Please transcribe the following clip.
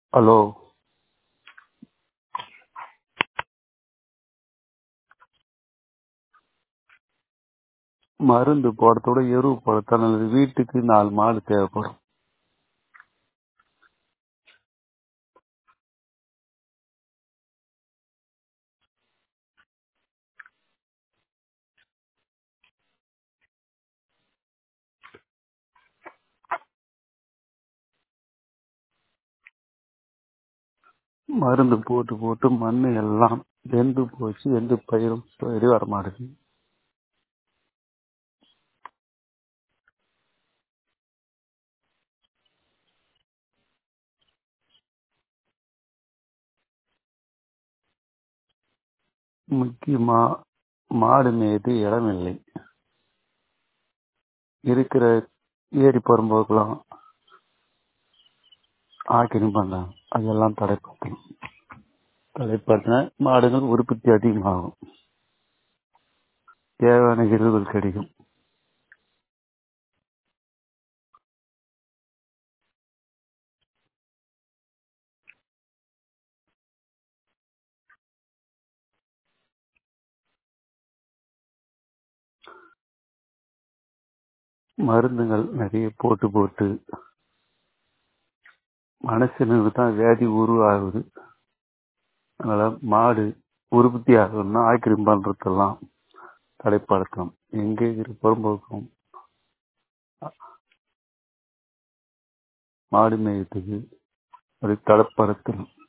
hello மருந்து போடுறதோட எருவு போடுறது நல்லது வீட்டுக்கு நாலு மாடு தேவைப்படும் மருந்து போட்டு போட்டு மண் எல்லாம் வெந்து போச்சு எந்த பயிரும் சரி வர மாட்டேங்குது முக்கியமா மாடு மேய்து இடம் இல்லை இருக்கிற ஏரி புறம்போக்கெல்லாம் ஆக்கிரம் பண்ணாங்க அதெல்லாம் தடைப்பட்டணும் தடைப்பட்டின மாடுகள் உற்பத்தி அதிகமாகும் தேவையான எருவுகள் கிடைக்கும் மருந்துகள் நிறைய போட்டு போட்டு மனுஷனுக்கு தான் வியாதி உருவாகுது அதனால மாடு உற்பத்தி ஆகணும்னா ஆக்கிரம் பண்றதெல்லாம் தடைப்படுத்தணும் எங்க இருக்கிற புறம்போக்கும் மாடு மேயத்துக்கு ஒரு தடைப்படுத்தணும்